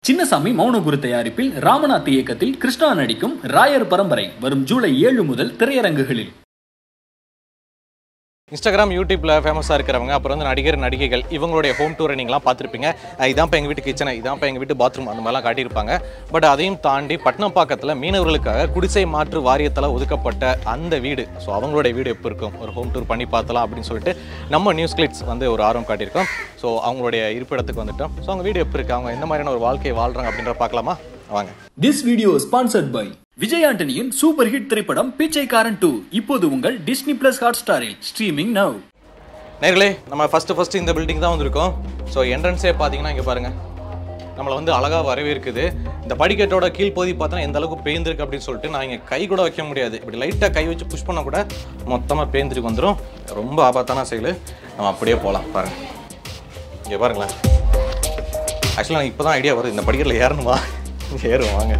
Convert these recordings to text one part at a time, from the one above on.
சின்னசாமி மௌனகுரு தயாரிப்பில் ராமநாத் இயக்கத்தில் கிருஷ்ணா நடிக்கும் ராயர் பரம்பரை வரும் ஜூலை ஏழு முதல் திரையரங்குகளில் இன்ஸ்டாகிராம் யூடியூப்பில் ஃபேமஸாக இருக்கிறவங்க அப்புறம் வந்து நடிகர் நடிகைகள் இவங்களுடைய ஹோம் டூரை நீங்களாம் பார்த்துருப்பீங்க அஹ் இதான்ப்பா எங்கள் வீட்டு கிச்சனை இதான்ப்பா எங்கள் வீட்டு பாத்ரூம் அந்த மாதிரிலாம் காட்டியிருப்பாங்க பட் அதையும் தாண்டி பட்டினப்பாக்கத்தில் மீனவர்களுக்காக குடிசை மாற்று வாரியத்தில் ஒதுக்கப்பட்ட அந்த வீடு ஸோ அவங்களுடைய வீடு எப்போ இருக்கும் ஒரு ஹோம் டூர் பண்ணி பார்த்தலாம் அப்படின்னு சொல்லிட்டு நம்ம நியூஸ் கிளிட்ஸ் வந்து ஒரு ஆர்வம் காட்டியிருக்கோம் ஸோ அவங்களுடைய இருப்பிடத்துக்கு வந்துட்டோம் ஸோ அவங்க வீடு எப்படி இருக்கு அவங்க எந்த மாதிரியான ஒரு வாழ்க்கையை வாழ்கிறாங்க அப்படின்ற பார்க்கலாமா வாங்க this video sponsored by Vijay ஆண்டனியின் சூப்பர் ஹிட் திரைப்படம் பிச்சைக்காரன் டூ இப்போது உங்கள் டிஸ்னி பிளஸ் ஹாட் ஸ்டாரில் ஸ்ட்ரீமிங் நவ் நேர்களே நம்ம ஃபஸ்ட்டு ஃபஸ்ட்டு இந்த பில்டிங் தான் வந்திருக்கோம் ஸோ என்ட்ரன்ஸே பார்த்தீங்கன்னா இங்கே பாருங்கள் நம்மளை வந்து அழகாக வரவேற்குது இந்த படிக்கட்டோட கீழ்ப்பகுதி பார்த்தோன்னா எந்த அளவுக்கு பேந்திருக்கு அப்படின்னு சொல்லிட்டு நான் இங்கே கை கூட வைக்க முடியாது இப்படி லைட்டாக கை வச்சு புஷ் பண்ண கூட மொத்தமாக பேந்திருக்கு வந்துடும் ரொம்ப ஆபத்தான செயல் நம்ம அப்படியே போகலாம் பாருங்கள் இங்கே பாருங்களேன் ஆக்சுவலாக எனக்கு இப்போ தான் ஐடியா வருது இந்த படிக்கட்டில் ஏறணுமா ஏறும் வாங்க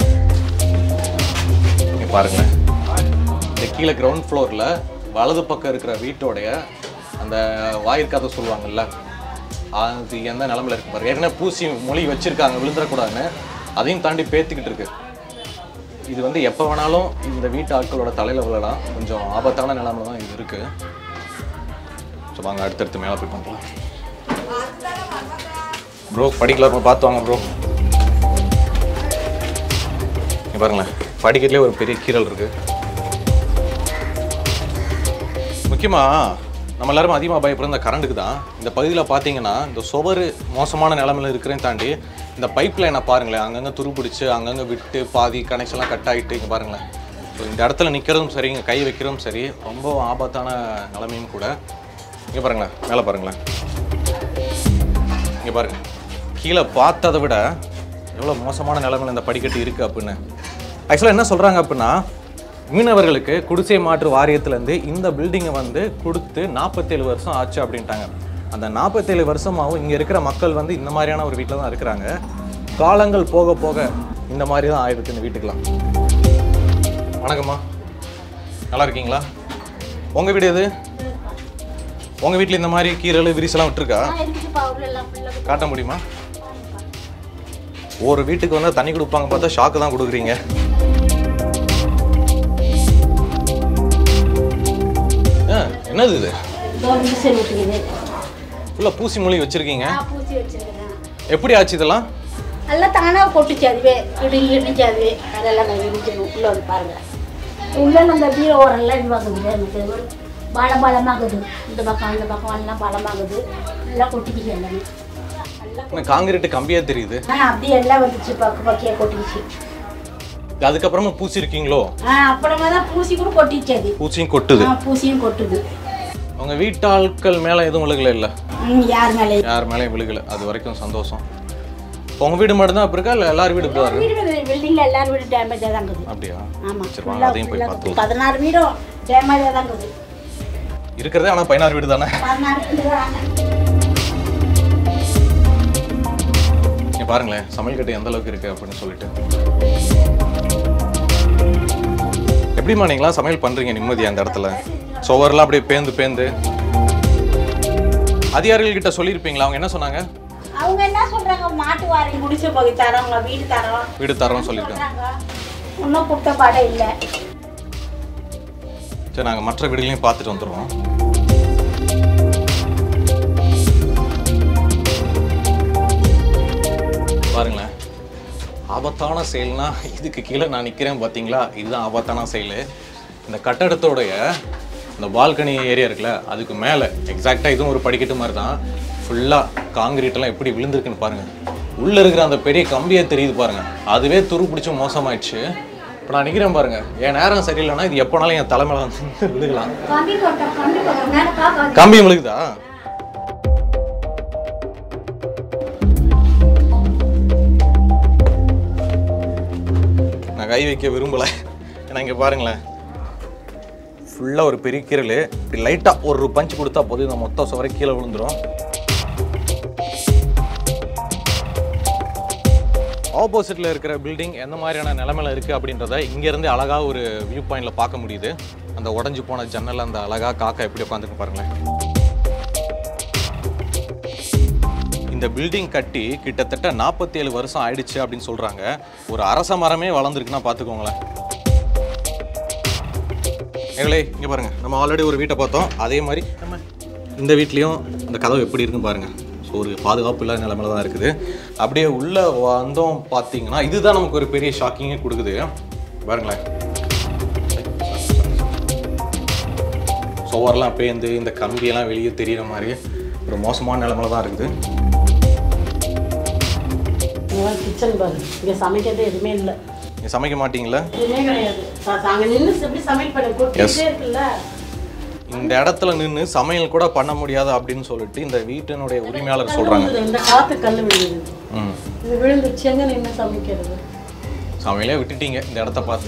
இங்கே பாருங்களேன் இந்த கீழே கிரவுண்ட் ஃப்ளோரில் வலது பக்கம் இருக்கிற வீட்டோடைய அந்த வாயிற்காத சொல்லுவாங்கல்ல அது எந்த நிலமையில இருக்கு பாருங்க ஏற்கனவே பூசி மொழி வச்சிருக்காங்க விழுந்துடக்கூடாதுன்னு அதையும் தாண்டி பேத்துக்கிட்டு இருக்கு இது வந்து எப்போ வேணாலும் இந்த வீட்டு ஆட்களோட தலையில் விழலாம் கொஞ்சம் ஆபத்தான நிலைமை தான் இது இருக்கு ஸோ வாங்க அடுத்தடுத்து மேலே போய் பார்க்கலாம் ப்ரோ படிக்கலாம் பார்த்து வாங்க ப்ரோ இங்க பாருங்களேன் படிக்கட்டுலேயே ஒரு பெரிய கீறல் இருக்கு முக்கியமாக நம்ம எல்லாரும் அதிகமாக பயப்படுற இந்த கரண்ட்டுக்கு தான் இந்த பகுதியில் பார்த்தீங்கன்னா இந்த சுவரு மோசமான நிலமையில இருக்கிறேன்னு தாண்டி இந்த பைப் லைனை பாருங்களேன் அங்கங்கே துருப்பிடிச்சு அங்கங்கே விட்டு பாதி கனெக்ஷன்லாம் கட் ஆகிட்டு இங்கே பாருங்களேன் ஸோ இந்த இடத்துல நிற்கிறதும் சரி இங்கே கை வைக்கிறதும் சரி ரொம்ப ஆபத்தான நிலைமையும் கூட இங்கே பாருங்களேன் மேலே பாருங்களேன் இங்கே பாருங்க கீழே பார்த்ததை விட எவ்வளோ மோசமான நிலைமையில் இந்த படிக்கட்டு இருக்குது அப்படின்னு ஆக்சுவலாக என்ன சொல்கிறாங்க அப்படின்னா மீனவர்களுக்கு குடிசை மாற்று வாரியத்துலேருந்து இந்த பில்டிங்கை வந்து கொடுத்து நாற்பத்தேழு வருஷம் ஆச்சு அப்படின்ட்டாங்க அந்த நாற்பத்தேழு வருஷமாகவும் இங்கே இருக்கிற மக்கள் வந்து இந்த மாதிரியான ஒரு வீட்டில் தான் இருக்கிறாங்க காலங்கள் போக போக இந்த மாதிரி தான் ஆயிடுச்சு இந்த வீட்டுக்கெலாம் வணக்கம்மா நல்லா இருக்கீங்களா உங்கள் வீடு எது உங்கள் வீட்டில் இந்த மாதிரி கீரல் விரிசெல்லாம் விட்டுருக்கா காட்ட முடியுமா ஒரு வீட்டுக்கு வந்து தண்ணி கொடுப்பாங்க பார்த்தா ஷாக்கு தான் கொடுக்குறீங்க ஆ, என்னது இது விசில் விட்டுக்குது ஃபுல்லாக பூசி மொழி வச்சிருக்கீங்க நான் பூசி வச்சிருக்கேன் எப்படி ஆச்சு இதெல்லாம் எல்லாம் தானாக கொட்டுச்சு அதுவே இடி இடிச்சு அதுவே அதெல்லாம் நான் இடிச்சிடும் உள்ள வந்து பாருங்க உள்ள நம்ம பீரோ ஓரெல்லாம் இதுவாகுது எனக்கு ஒரு பலம் பலமாகுது இந்த பக்கம் அந்த பக்கம் எல்லாம் பலமாகுது எல்லாம் கொட்டிக்கிச்சு எல்லாமே எல்லாம் என்ன காங்கிரீட் கம்பியா தெரியுது ஆ அப்படியே எல்லாம் வந்துச்சு பக்கு பக்கியாக கொட்டிக்கிச்சு அதுக்கப்புறமா பூசி இருக்கீங்களோ ஆ அப்புறமா தான் பூசி கூட கொட்டிச்சு அது பூச்சியும் கொட்டுது ஆ பூசியும் கொட்டுது உங்க வீட்டு ஆட்கள் மேல எதுவும் விழுகல இல்ல ம் யார் மேலே யார் மேலேயும் விழுகல அது வரைக்கும் சந்தோஷம் இப்போ உங்க வீடு மட்டும் தான் இருக்கா இல்ல எல்லார் வீடு இப்படி இருக்கு வீடு பில்டிங்கில் எல்லாரும் வீடு டேமேஜாக தான் இருக்குது அப்படியா ஆமாம் சரி வாங்க அதையும் போய் பார்த்து பதினாறு வீடும் டேமேஜாக தான் இருக்குது இருக்கிறதே ஆனா பதினாறு வீடு தானே பதினாறு வீடு தான் இங்க பாருங்களேன் சமையல் கட்டு எந்த அளவுக்கு இருக்கு அப்படின்னு சொல்லிட்டு எப்படிம்மா நீங்களாம் சமையல் பண்றீங்க நிம்மதியா அந்த இடத்துல சுவர்லாம் அப்படியே பேந்து பேந்து அதிகாரிகள் கிட்ட சொல்லியிருப்பீங்களா அவங்க என்ன சொன்னாங்க அவங்க என்ன சொல்றாங்க மாட்டு வாரி குடிசை பகுதி தரோம் உங்க வீடு தரோம் வீடு தரோம்னு சொல்லியிருக்காங்க சொல்றாங்க இன்னும் கொடுத்த பாடம் இல்லை சரி நாங்கள் மற்ற வீடுகளையும் பார்த்துட்டு வந்துடுவோம் பாருங்களேன் ஆபத்தான செயல்னா இதுக்கு கீழே நான் நிற்கிறேன் பார்த்தீங்களா இதுதான் ஆபத்தான செயல் இந்த கட்டடத்தோடைய இந்த பால்கனி ஏரியா இருக்குல்ல அதுக்கு மேலே எக்ஸாக்டாக இதுவும் ஒரு படிக்கட்டு மாதிரி தான் ஃபுல்லாக காங்கிரீட்டெல்லாம் எப்படி விழுந்திருக்குன்னு பாருங்கள் உள்ளே இருக்கிற அந்த பெரிய கம்பியே தெரியுது பாருங்கள் அதுவே துரு பிடிச்சி மோசமாயிடுச்சு இப்போ நான் நிற்கிறேன் பாருங்க என் நேரம் சரியில்லைன்னா இது எப்போனாலும் என் தலைமையில வந்து விழுகலாம் கம்பி போட்டோம் கம்பி போட்டோம் நேரம் பார்க்காது கம்பி விழுகுதா நான் கை வைக்க விரும்பலை ஏன்னா இங்கே பாருங்களேன் ஃபுல்லாக ஒரு பெரிய கீரல் இப்படி லைட்டாக ஒரு பஞ்ச் கொடுத்தா போதும் இந்த மொத்த சுவரை கீழே விழுந்துரும் ஆப்போசிட்டில் இருக்கிற பில்டிங் எந்த மாதிரியான நிலமையில இருக்குது அப்படின்றத இங்கேருந்து அழகாக ஒரு வியூ பாயிண்டில் பார்க்க முடியுது அந்த உடஞ்சி போன ஜன்னல் அந்த அழகாக காக்கா எப்படி உட்காந்துருக்கு பாருங்களேன் இந்த பில்டிங் கட்டி கிட்டத்தட்ட நாற்பத்தி ஏழு வருஷம் ஆயிடுச்சு அப்படின்னு சொல்றாங்க ஒரு அரச மரமே வளர்ந்துருக்குன்னா பார்த்துக்கோங்களேன் எங்களே இங்கே பாருங்க நம்ம ஆல்ரெடி ஒரு வீட்டை பார்த்தோம் அதே மாதிரி நம்ம இந்த வீட்லேயும் இந்த கதவு எப்படி இருக்குன்னு பாருங்க ஸோ ஒரு பாதுகாப்பு இல்லாத நிலைமையில தான் இருக்குது அப்படியே உள்ளே வந்தோம் பார்த்தீங்கன்னா இதுதான் நமக்கு ஒரு பெரிய ஷாக்கிங்கே கொடுக்குது பாருங்களேன் சுவர்லாம் பேந்து இந்த கம்பியெல்லாம் வெளியே தெரியிற மாதிரி ஒரு மோசமான நிலைமையில தான் இருக்குது கிச்சன் பாரு இங்கே சமைக்கிறது எதுவுமே இல்லை நீங்க சமைக்க மாட்டீங்களா எதுவுமே கிடையாது ச- அங்க நின்று எப்படி சமையல் பண்ண கொட்டிட்டே இருக்குல்ல இந்த இடத்துல நின்று சமையல் கூட பண்ண முடியாது அப்படின்னு சொல்லிட்டு இந்த வீட்டினுடைய உரிமையாளர் சொல்றாங்க விழுது, இந்த காத்து கல் விழுது ம் இது விழுந்துச்சு எங்க நின்று சமைக்கிறது சமையலே விட்டுட்டீங்க இந்த இடத்த பார்த்து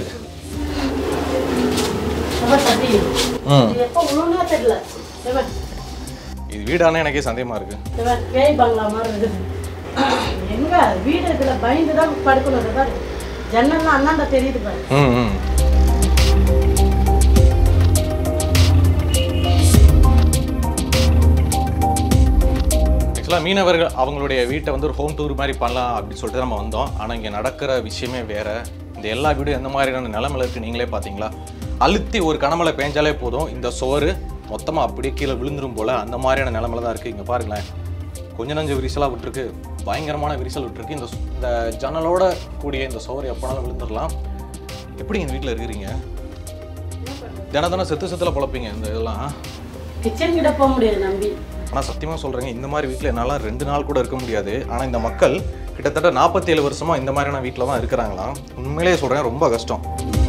ரொம்ப தட்டி ம் இது எப்போ விழுந்தா தெரியல இவன் இது வீடானே எனக்கே சந்தேகமா இருக்கு இவன் பேய் பங்களா மாதிரி இருக்குது எங்க வீடு இதுல பயந்து தான் படுக்கணும் இது பாரு ஜன்னல்லாம் அண்ணாண்ட தெரியுது பாரு ம் ம் ஆக்சுவலாக மீனவர்கள் அவங்களுடைய வீட்டை வந்து ஒரு ஹோம் டூர் மாதிரி பண்ணலாம் அப்படின்னு சொல்லிட்டு நம்ம வந்தோம் ஆனால் இங்கே நடக்கிற விஷயமே வேற இந்த எல்லா வீடும் எந்த மாதிரியான நிலமையில இருக்கு நீங்களே பார்த்தீங்களா அழுத்தி ஒரு கனமழை பேஞ்சாலே போதும் இந்த சோறு மொத்தமாக அப்படியே கீழே விழுந்துரும் போல அந்த மாதிரியான நிலமையில தான் இருக்குது இங்கே பாருங்களேன் கொஞ்ச நஞ்ச விரிசலாக விட்டுருக்கு பயங்கரமான விரிசல் விட்டுருக்கு இந்த சு- இந்த ஜன்னலோட கூடிய இந்த சோறு எப்போனாலும் விழுந்துடலாம் எப்படி எங்கள் வீட்டில் இருக்கிறீங்க தினம் தினம் செத்து செத்துல பொழப்பீங்க இந்த இதெல்லாம் கிச்சன் கிட்ட போக முடியாது நம்பி ஆனால் சத்தியமாக சொல்கிறேங்க இந்த மாதிரி வீட்டில் என்னால் ரெண்டு நாள் கூட இருக்க முடியாது ஆனால் இந்த மக்கள் கிட்டத்தட்ட நாற்பத்தேழு வருஷமாக இந்த மாதிரியான வீட்டில் தான் இருக்கிறாங்களாம் உண்மையிலேயே சொல்கிறேன் ரொம்ப கஷ்டம்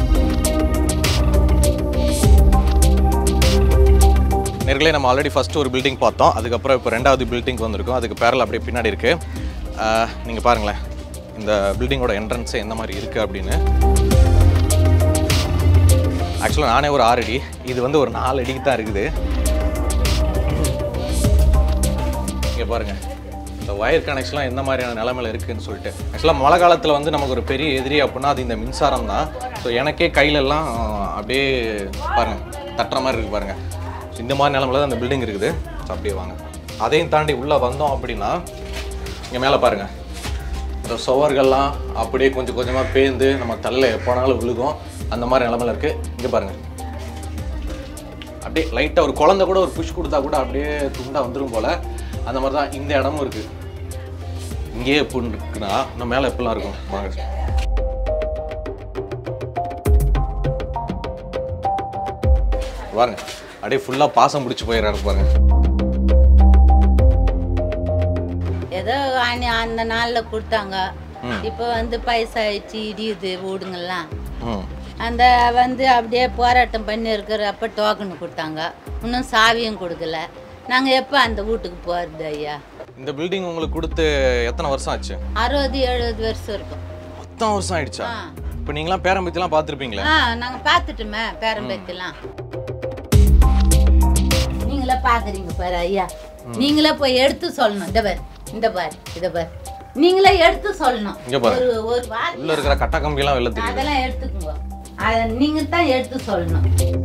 நேர்களே நம்ம ஆல்ரெடி ஃபர்ஸ்ட் ஒரு பில்டிங் பார்த்தோம் அதுக்கப்புறம் இப்போ ரெண்டாவது பில்டிங் வந்திருக்கோம் அதுக்கு பேரல் அப்படியே பின்னாடி இருக்குது நீங்கள் பாருங்களேன் இந்த பில்டிங்கோட என்ட்ரன்ஸே எந்த மாதிரி இருக்குது அப்படின்னு ஆக்சுவலாக நானே ஒரு ஆறு அடி இது வந்து ஒரு நாலு அடிக்கு தான் இருக்குது இங்கே பாருங்க இந்த ஒயர் கனெக்ஷன்லாம் எந்த மாதிரியான நிலமையில இருக்குன்னு சொல்லிட்டு ஆக்சுவலாக மழை காலத்தில் வந்து நமக்கு ஒரு பெரிய எதிரி அப்படின்னா அது இந்த மின்சாரம் தான் ஸோ எனக்கே கையிலெல்லாம் அப்படியே பாருங்க தட்டுற மாதிரி இருக்கு பாருங்க ஸோ இந்த மாதிரி நிலமையில தான் அந்த பில்டிங் இருக்குது ஸோ அப்படியே வாங்க அதையும் தாண்டி உள்ளே வந்தோம் அப்படின்னா இங்கே மேலே பாருங்க இந்த சுவர்கள்லாம் அப்படியே கொஞ்சம் கொஞ்சமாக பேந்து நம்ம தலையில் எப்போனாலும் விழுகும் அந்த மாதிரி நிலமையில இருக்குது இங்கே பாருங்க அப்படியே லைட்டாக ஒரு குழந்தை கூட ஒரு புஷ் கொடுத்தா கூட அப்படியே துண்டா வந்துடும் போல அந்த மாதிரி தான் இந்த இடமும் இருக்கு இங்கேயே எப்படி இருக்குன்னா இன்னும் மேலே எப்படிலாம் இருக்கும் வாங்க பாருங்க அப்படியே ஃபுல்லாக பாசம் பிடிச்சி போயிடுறாரு பாருங்க ஏதோ அன்னை அந்த நாளில் கொடுத்தாங்க இப்போ வந்து பைசா ஆயிடுச்சு இடியுது வீடுங்கெல்லாம் ம் அந்த வந்து அப்படியே போராட்டம் பண்ணி இருக்கிறப்ப டோக்கன் கொடுத்தாங்க இன்னும் சாவியும் கொடுக்கல நாங்கள் எப்போ அந்த வீட்டுக்கு போகிறது ஐயா இந்த பில்டிங் உங்களுக்கு கொடுத்து எத்தனை வருஷம் ஆச்சு அறுபது எழுபது வருஷம் இருக்கும் மொத்தம் வருஷம் ஆயிடுச்சா ஆ. இப்போ நீங்களாம் பேரம்பத்திலாம் பார்த்துருப்பீங்களே ஆ நாங்கள் பார்த்துட்டோமே பேரம்பேத்திலாம் நீங்களே பார்க்குறீங்க பாரு ஐயா நீங்களே போய் எடுத்து சொல்லணும் இந்த பாரு இந்த பாரு இத பாரு நீங்களே எடுத்து சொல்லணும் இங்க பாரு. ஒரு ஒரு வார்த்தை உள்ள இருக்கிற கட்டா கம்பியெல்லாம் வெளில தெரியுது அதெல்லாம் எடுத்துக்குங்க அதை நீங்க தான் எடுத்து சொல்லணும்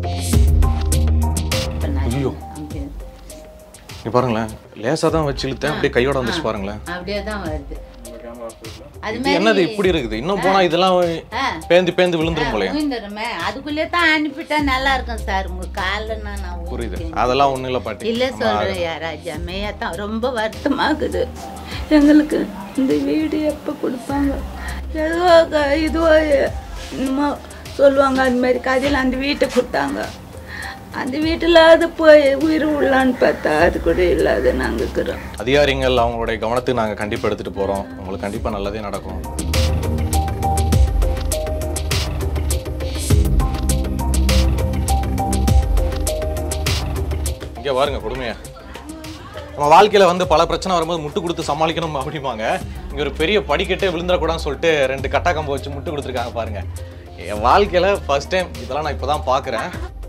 இப்ப நான் ஐயோ. அப்படியே- இங்க பாருங்களேன் லேசா தான் வச்சு இழுத்தேன் அப்படியே கையோட வந்துச்சு பாருங்களேன் அப்படியே தான் வருது அது இது என்னது இப்படி இருக்குது இன்னும் போனா இதெல்லாம் ஆ. பேந்து பேந்து விழுந்துரும் போலயே விழுந்துருமே அதுக்குள்ளே தான் அனுப்பிட்டா நல்லா இருக்கும் சார் உங்க காலில் நான் நான் புரியுது ஊத்திக்கிறேன். அதெல்லாம் ஒண்ணும் இல்ல பாட்டி இல்ல சொல்றேன் யா ராஜா மையா தான் ரொம்ப வருத்தமாகுது எங்களுக்கு இந்த வீடு எப்போ கொடுப்பாங்க ஏதோ க- இதுவோ என்னமோ சொல்லுவாங்க அந்த மாதிரி கதையில் அந்த வீட்டை கொடுத்தாங்க அந்த வீட்டில் அது போய் உயிர் உள்ளான்னு பார்த்தா அது கூட இல்லாத நாங்கள் இருக்கிறோம் அதிகாரிகள் அவங்களுடைய கவனத்துக்கு நாங்க கண்டிப்பா எடுத்துட்டு போறோம் உங்களுக்கு கண்டிப்பா நல்லதே நடக்கும் இங்க பாருங்க கொடுமையா நம்ம வாழ்க்கையில வந்து பல பிரச்சனை வரும்போது முட்டு கொடுத்து சமாளிக்கணும் அப்படிம்பாங்க இங்க ஒரு பெரிய படிக்கட்டே விழுந்துடக்கூடாதுன்னு சொல்லிட்டு ரெண்டு கட்டா கம்பு வச்சு முட்டு கொடுத்துருக்காங்க பாருங்க என் வாழ்க்கையில ஃபர்ஸ்ட் டைம் இதெல்லாம் நான் இப்பதான் பாக்குறேன்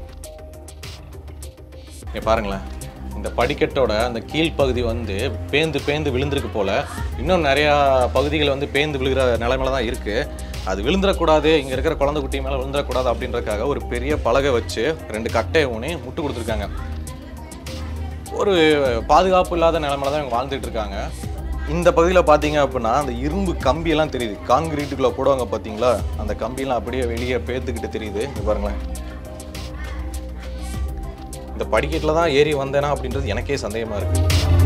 இங்க பாருங்களேன் இந்த படிக்கட்டோட அந்த கீழ்ப்பகுதி வந்து பேந்து பேந்து விழுந்திருக்கு போல இன்னும் நிறையா பகுதிகள் வந்து பேந்து விழுகிற நிலைமையில தான் இருக்கு அது விழுந்துடக்கூடாது இங்க இருக்கிற குழந்தை குட்டி மேல விழுந்துடக்கூடாது அப்படின்றதுக்காக ஒரு பெரிய பலகை வச்சு ரெண்டு கட்டையை ஊனி முட்டு கொடுத்துருக்காங்க ஒரு பாதுகாப்பு இல்லாத நிலைமையில தான் இவங்க வாழ்ந்துட்டு இருக்காங்க இந்த பகுதியில் பார்த்தீங்க அப்படின்னா அந்த இரும்பு கம்பியெல்லாம் தெரியுது காங்கிரீட்டுக்குள்ளே போடுவாங்க பார்த்தீங்களா அந்த கம்பியெல்லாம் அப்படியே வெளியே பேத்துக்கிட்டு தெரியுது இங்க பாருங்களேன் இந்த படிக்கட்டில் தான் ஏறி வந்தேனா அப்படின்றது எனக்கே சந்தேகமாக இருக்கு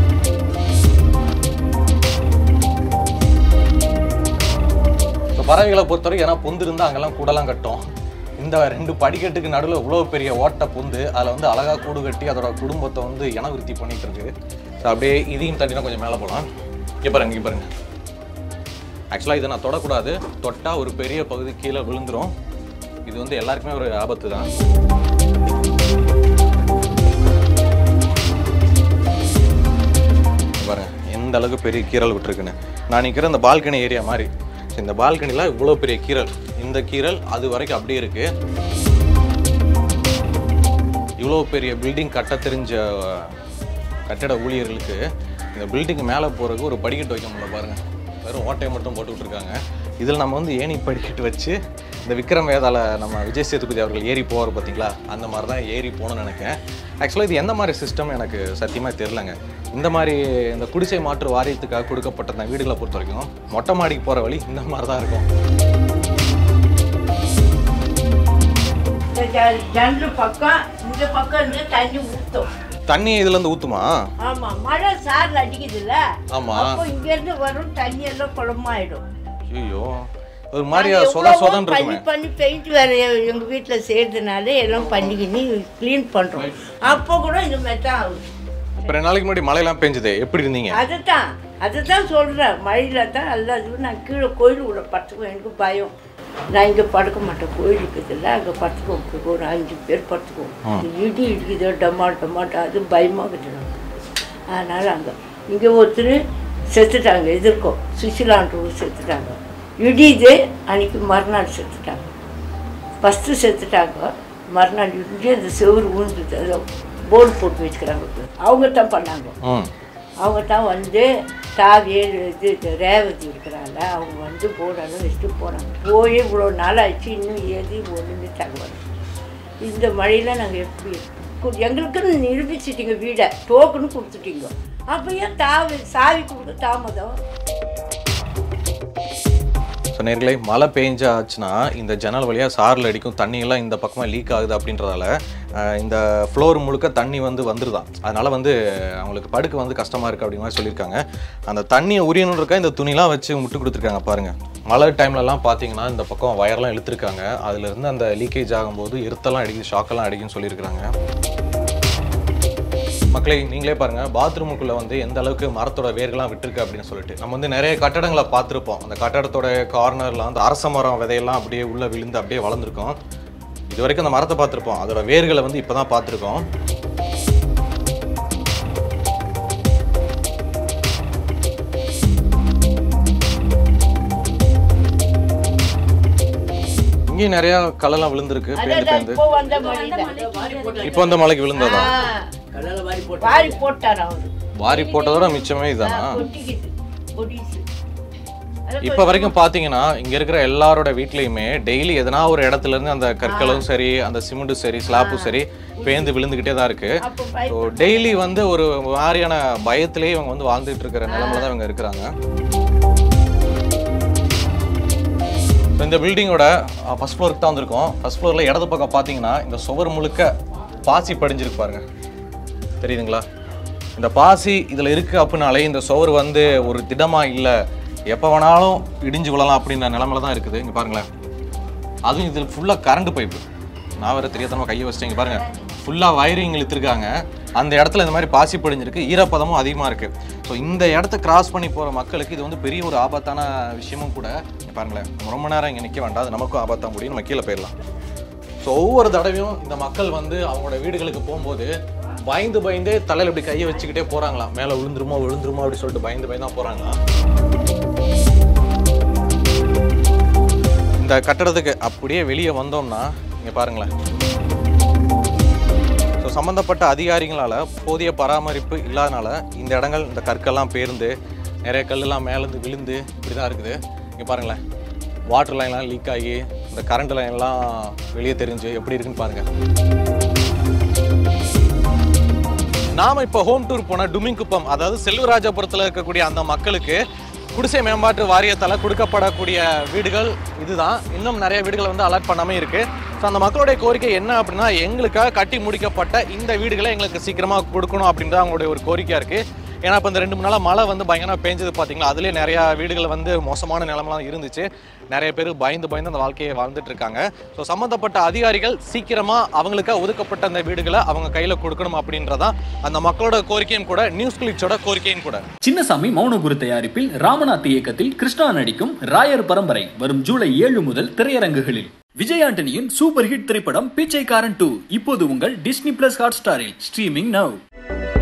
இப்போ பறவைகளை பொறுத்தவரைக்கும் ஏன்னா பொந்து இருந்தால் அங்கெல்லாம் கூடலாம் கட்டும் இந்த ரெண்டு படிக்கட்டுக்கு நடுவில் இவ்வளோ பெரிய ஓட்டை பொந்து அதில் வந்து அழகாக கூடு கட்டி அதோட குடும்பத்தை வந்து இனவிருத்தி பண்ணிட்டு இருக்கு ஸோ அப்படியே இதையும் தட்டினா கொஞ்சம் மேலே போகலாம் இங்கே பாருங்க இங்கே பாருங்க ஆக்சுவலாக இதை நான் தொடக்கூடாது தொட்டால் ஒரு பெரிய பகுதி கீழே விழுந்துரும் இது வந்து எல்லாருக்குமே ஒரு ஆபத்து தான் இங்க பாருங்க எந்த அளவுக்கு பெரிய கீரல் விட்டுருக்குன்னு நான் நிற்கிற இந்த பால்கனி ஏரியா மாதிரி So, இந்த பால்கனியில் இவ்வளோ பெரிய கீரல் இந்த கீரல் அது வரைக்கும் அப்படியே இருக்கு இவ்வளோ பெரிய பில்டிங் கட்ட தெரிஞ்ச அஹ், கட்டட ஊழியர்களுக்கு இந்த பில்டிங் மேலே போகிறதுக்கு ஒரு படிக்கட்டு வைக்க முடியல பாருங்க வெறும் ஓட்டையை மட்டும் போட்டு விட்ருக்காங்க இதில் நம்ம வந்து ஏணி படிக்கட்டு வச்சு இந்த விக்ரம் வேதால நம்ம விஜய் சேதுபதி அவர்கள் ஏறி போவார் பார்த்தீங்களா அந்த மாதிரி தான் ஏறி போகணும்னு நினைக்கிறேன் ஆக்சுவலாக இது எந்த மாதிரி சிஸ்டம் எனக்கு சத்தியமாக தெரிலங்க இந்த மாதிரி இந்த குடிசை மாற்று வாரியத்துக்காக கொடுக்கப்பட்ட அந்த வீடுகளை பொறுத்த வரைக்கும் மொட்டை மாடிக்கு போகிற வழி இந்த மாதிரி தான் இருக்கும் இந்த ஜ- ஜன்னல் பக்கம் இந்த பக்கம் இருந்து தண்ணி ஊத்தும் தண்ணி இதுலேருந்து ஊற்றுமா ஆமா மழை சாரல் அடிக்குதுல்ல ஆமா. அப்போ இங்க இருந்து வரும் தண்ணி எல்லாம் குளமாயிடும் ஐயோ ஒரு மாதிரியா நாங்க சொத எவ்வளவோ சொதன்னு பண்ணி இருக்குமே பண்ணி பெயிண்ட் வேற எங்க வீட்டுல செய்யறதுனால எல்லாம் பண்ணிக்கின்னு க்ளீன் பண்றோம் அப்போ கூட இந்த மாதிரி தான் ஆகுது இப்போ ரெண்டு நாளைக்கு முன்னாடி மழையெல்லாம் பெஞ்சுது எப்படி இருந்தீங்க அதுதான் அதுதான் சொல்றேன் மழையில தான் எல்லாத்துக்கும் நான் கீழே கோயில் உள்ள படுத்துக்குவேன் எனக்கு பயம் நான் இங்கே படுக்க மாட்டேன் கோயில் இருக்குதுல்ல அங்கே படுத்துக்குவோம் ஒரு அஞ்சு பேர் படுத்துக்குவோம் இந்த இடி இடிக்குதோ டமால் டமாட்டோ அது பயமாகுது நமக்கு அதனால் அங்கே இங்கே ஒருத்தர் செத்துட்டாங்க எதிர்க்கும் சுசிலான்றவர் செத்துட்டாங்க இடியுது அன்னைக்கு மறுநாள் செத்துட்டாங்க ஃபஸ்ட்டு செத்துட்டாங்க மறுநாள் இடிஞ்சு அந்த செவுரு விழுந்துது அதை போர்டு போட்டு வச்சுக்கிறாங்க அவங்க தான் பண்ணாங்க ம் அவங்க தான் வந்து தாவி இது இது ரேவதி இருக்கிறாங்க அவங்க வந்து போர்டெல்லாம் வச்சுட்டு போனாங்க போய் இவ்வளோ நாள் ஆச்சு இன்னும் ஏதி ஒன்றுமே தகவல் இந்த மழையில் நாங்கள் எப்படி கு- எங்களுக்குன்னு நிரூபிச்சிட்டீங்க வீடை டோக்கன் கொடுத்துட்டீங்க அப்போ ஏன் தாவி சாவி கொடுக்க தாமதம் ஸோ நேர்களே மழை பெஞ்சாச்சுன்னா இந்த ஜன்னல் வழியாக சாரில் அடிக்கும் தண்ணியெல்லாம் இந்த பக்கமாக லீக் ஆகுது அப்படின்றதால அஹ், இந்த ஃப்ளோர் முழுக்க தண்ணி வந்து வந்துருதான் அதனால் வந்து அவங்களுக்கு படுக்க வந்து கஷ்டமாக இருக்குது அப்படிங்கிற மாதிரி சொல்லியிருக்காங்க அந்த தண்ணியை உரியணும்னு இருக்கா இந்த துணிலாம் வச்சு முட்டு கொடுத்துருக்காங்க பாருங்கள் மழை டைம்லலாம் பார்த்தீங்கன்னா இந்த பக்கம் வயர்லாம் இழுத்துருக்காங்க அதுலேருந்து அந்த லீக்கேஜ் ஆகும்போது எருத்தெல்லாம் அடிக்குது ஷாக்கெல்லாம் அடிக்குன்னு சொல்லியிருக்காங்க மக்களே நீங்களே பாருங்க பாத்ரூமுக்குள்ள வந்து எந்த அளவுக்கு மரத்தோட வேர்கள்லாம் விட்டுருக்கு அப்படின்னு சொல்லிட்டு நம்ம வந்து நிறைய கட்டடங்களை பார்த்துருப்போம் அந்த கட்டடத்தோட கார்னர்ல வந்து அரச மரம் விதையெல்லாம் அப்படியே உள்ள விழுந்து அப்படியே வளர்ந்துருக்கும் இது வரைக்கும் அந்த மரத்தை பார்த்துருப்போம் அதோட வேர்களை வந்து இப்பதான் பார்த்துருக்கோம் இங்கேயும் நிறைய கல்லெல்லாம் விழுந்திருக்கு பேந்து பேந்து இப்போ வந்த மழையில் இப்போ அந்த மலைக்கு விழுந்ததா வாரி போட்டார் அவரு வாரி போட்டதோட மிச்சமே இதானா கொட்டிக்கிட்டு பொடிசு இப்போ வரைக்கும் பார்த்தீங்கன்னா இங்கே இருக்கிற எல்லாரோட வீட்லேயுமே டெய்லி எதனா ஒரு இடத்துல இருந்து அந்த கற்களும் சரி அந்த சிமெண்ட்டும் சரி ஸ்லாப்பும் சரி பேந்து விழுந்துக்கிட்டே தான் இருக்கு அப்போ ஸோ டெய்லி வந்து ஒரு மாதிரியான பயத்திலேயே இவங்க வந்து வாழ்ந்துட்டு இருக்கிற நிலமையில தான் இவங்க இருக்கிறாங்க ஸோ இந்த பில்டிங்கோட ஃபர்ஸ்ட் ஃப்ளோருக்கு தான் வந்திருக்கோம் ஃபர்ஸ்ட் ஃப்ளோரில் இடது பக்கம் பார்த்தீங்கன்னா இந்த சுவர் முழுக்க பாசி படிஞ்சிருக்கு பாருங்க தெரியுதுங்களா இந்த பாசி இதில் இருக்குது அப்படின்னாலே இந்த சுவர் வந்து ஒரு திடமாக இல்லை எப்போ வேணாலும் இடிஞ்சு விழலாம் அப்படின்ற நிலமையில தான் இருக்குது இங்கே பாருங்களேன் அதுவும் இதில் ஃபுல்லாக கரண்ட் பைப்பு நான் வேறு தெரியாதனமா கையை வச்சிட்டேங்க பாருங்க ஃபுல்லாக வயரிங் இழுத்துருக்காங்க அந்த இடத்துல இந்த மாதிரி பாசி படிஞ்சிருக்கு ஈரப்பதமும் அதிகமாக இருக்குது ஸோ இந்த இடத்த கிராஸ் பண்ணி போகிற மக்களுக்கு இது வந்து பெரிய ஒரு ஆபத்தான விஷயமும் கூட இங்க பாருங்களேன் நம்ம ரொம்ப நேரம் இங்கே நிற்க வேண்டாம் அது நமக்கும் ஆபத்தாக முடியும் நம்ம கீழே போயிடலாம் ஸோ ஒவ்வொரு தடவையும் இந்த மக்கள் வந்து அவங்களோட வீடுகளுக்கு போகும்போது பயந்து பயந்தே தலையில் இப்படி கையை வச்சுக்கிட்டே போகிறாங்களாம் மேலே விழுந்துருமோ விழுந்துருமோ அப்படி சொல்லிட்டு பயந்து பயந்து தான் போகிறாங்களாம் இந்த கட்டடத்துக்கு அப்படியே வெளியே வந்தோம்னா இங்கே பாருங்களேன் ஸோ சம்மந்தப்பட்ட அதிகாரிகளால் போதிய பராமரிப்பு இல்லாதனால இந்த இடங்கள் இந்த கற்கள்லாம் பேர்ந்து நிறைய கல்லெல்லாம் மேலேருந்து விழுந்து இப்படி தான் இருக்குது இங்கே பாருங்களேன் வாட்டர் லைன்லாம் லீக் ஆகி இந்த கரண்ட் லைன்லாம் வெளியே தெரிஞ்சு எப்படி இருக்குன்னு பாருங்கள் நாம இப்போ ஹோம் டூர் போன டுமிங்குப்பம் அதாவது செல்வராஜபுரத்தில் இருக்கக்கூடிய அந்த மக்களுக்கு குடிசை மேம்பாட்டு வாரியத்தால் கொடுக்கப்படக்கூடிய வீடுகள் இதுதான் இன்னும் நிறைய வீடுகள் வந்து அலாட் பண்ணாமல் இருக்கு ஸோ அந்த மக்களுடைய கோரிக்கை என்ன அப்படின்னா எங்களுக்காக கட்டி முடிக்கப்பட்ட இந்த வீடுகளை எங்களுக்கு சீக்கிரமாக கொடுக்கணும் அப்படின்றது அவங்களுடைய ஒரு கோரிக்கையாக இருக்குது ஏன்னா இப்போ இந்த ரெண்டு மூணு நாளாக மழை வந்து பயங்கரமாக பேஞ்சது பார்த்தீங்களா அதுலேயே நிறையா வீடுகள் வந்து மோசமான நிலமெல்லாம் இருந்துச்சு நிறைய பேர் பயந்து பயந்து அந்த வாழ்க்கையை வாழ்ந்துட்டு இருக்காங்க ஸோ சம்மந்தப்பட்ட அதிகாரிகள் சீக்கிரமாக அவங்களுக்காக ஒதுக்கப்பட்ட அந்த வீடுகளை அவங்க கையில் கொடுக்கணும் அப்படின்றதான் அந்த மக்களோட கோரிக்கையும் கூட நியூஸ் கிளிக்ஸோட கோரிக்கையும் கூட சின்னசாமி மௌனகுரு தயாரிப்பில் ராமநாத் இயக்கத்தில் கிருஷ்ணா நடிக்கும் ராயர் பரம்பரை வரும் ஜூலை ஏழு முதல் திரையரங்குகளில் விஜய் ஆண்டனியின் சூப்பர் ஹிட் திரைப்படம் பிச்சைக்காரன் டூ இப்போது உங்கள் டிஸ்னி பிளஸ் ஹாட் ஸ்டாரில் ஸ்ட்ரீமிங் நவ்